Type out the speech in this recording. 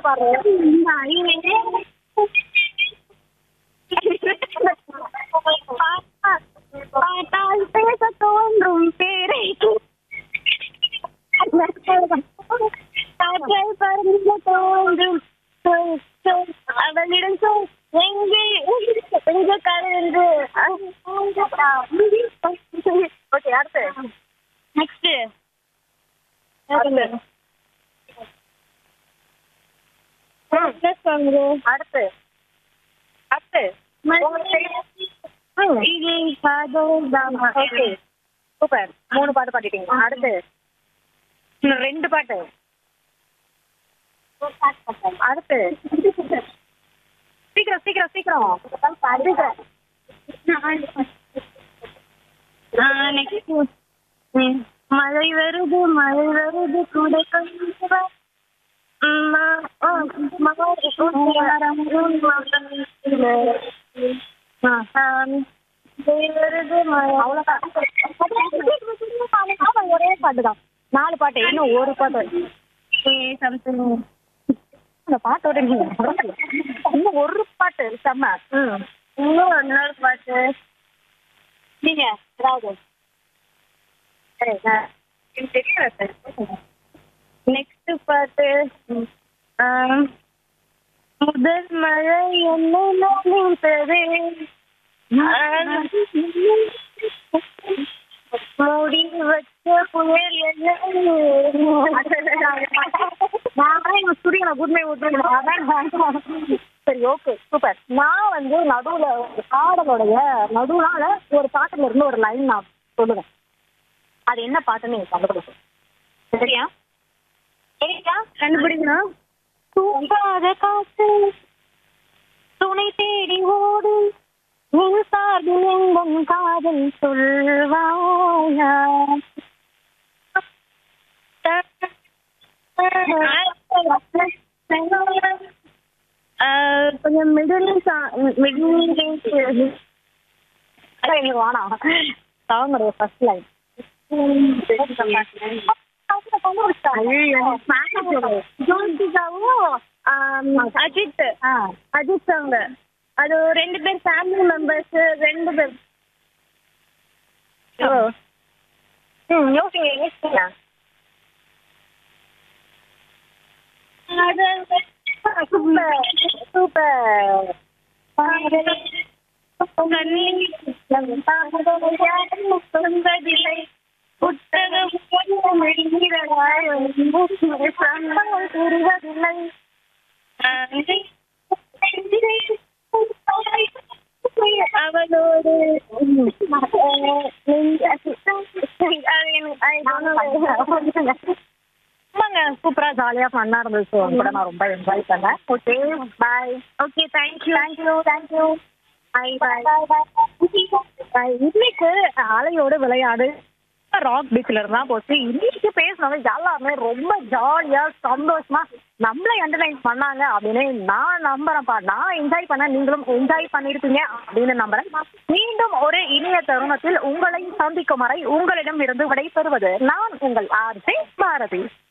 பார்த்தால் பேச தோன்றும் பேரை காற்றை பறந்து தோன்றும் சொல், சொல், அவளிடம் சொல் எங்கே எங்கே கலந்து ஓகே அடுத்து நெக்ஸ்ட் அடுத்து அடுத்து உங்களுக்கு தெரியும். இது காதல் தான் ஓகே சூப்பர் மூணு பாட்டு பாடிட்டீங்க அடுத்து இன்னும் ரெண்டு பாட்டு அடுத்து சீக்கிரம் சீக்கிரம் சீக்கிரம் சீக்கிரம் நெக்ஸ்ட் மழை வருது மழை வருது கூட கொஞ்சம் வா. ம், மா- ஆ, மழை மரம் ஆ, ஆம், மழை வருது மழை அவ்வளவுதான் ஆமா, ஒரே பாட்டு தான் நாலு பாட்டு இன்னும் ஒரு பாட்டு சம்திங் அந்த பாட்டோட நீங்க இன்னும் ஒரு பாட்டு செம்ம ம் இன்னும் இன்னொரு பாட்டு நீங்க ஏதாவது சரி நான் எனக்கு தெரியல சார் நெக்ஸ்ட் பாட்டு ஆம், முதல் மழை என்ன நினைத்தது மூடி வச்ச புயல் என்ன நான் எங்க ஸ்டுடியோல குட்மை விட்டுருக்கேன் அதான் சரி ஓகே சூப்பர் நான் வந்து நடுவுல ஒரு பாடலோடைய நடுவுனால ஒரு பாட்டுல இருந்து ஒரு லைன் நான் சொல்லுவேன் அது என்ன பாட்டுன்னு நீங்க கண்டுபிடிக்கும் சரியா சரியா கண்டுபிடிக்கணும் தூங்காத காத்து துணை தேடி ஓடு உன் சார்பில் எங்கும் காதல் சொல்வாயா ஆஹ், கொஞ்சம் மிடில் மிடில் அதான் எங்களுக்கு வேணாம் சாங்கோடைய ஃபர்ஸ்ட் லைன் ஜோதிகாவும் ஆம், அஜித் ஆ அஜித் சாங் அது ரெண்டு பேர் ஃபேமிலி மெம்பர்ஸ் ரெண்டு பேர் ஓ ம் யோசிங்க யோசிங்க அது சூப்பர் சூப்பர் சொந்ததில்லை புத்தகம் புரிவதில்லை அவளோடு ஆமாங்க சூப்பரா ஜாலியா ஃபன்னா இருந்துச்சு உங்க கூட நான் ரொம்ப என்ஜாய் பண்ணேன் okay bye okay thank you thank you thank you bye bye bye இன்னைக்கு அலையோட விளையாடு ராக் பீச்ல இருந்தா போச்சு இன்னைக்கு பேசினவங்க எல்லாருமே ரொம்ப ஜாலியா சந்தோஷமா நம்மள என்டர்டைன் பண்ணாங்க அப்படின்னு நான் நம்புறேன்ப்பா நான் என்ஜாய் பண்ண நீங்களும் என்ஜாய் பண்ணிருப்பீங்க அப்படின்னு நம்புறேன் மீண்டும் ஒரு இனிய தருணத்தில் உங்களை சந்திக்கும் வரை உங்களிடம் இருந்து விடை பெறுவது நான் உங்கள் ஆர்ஜே பாரதி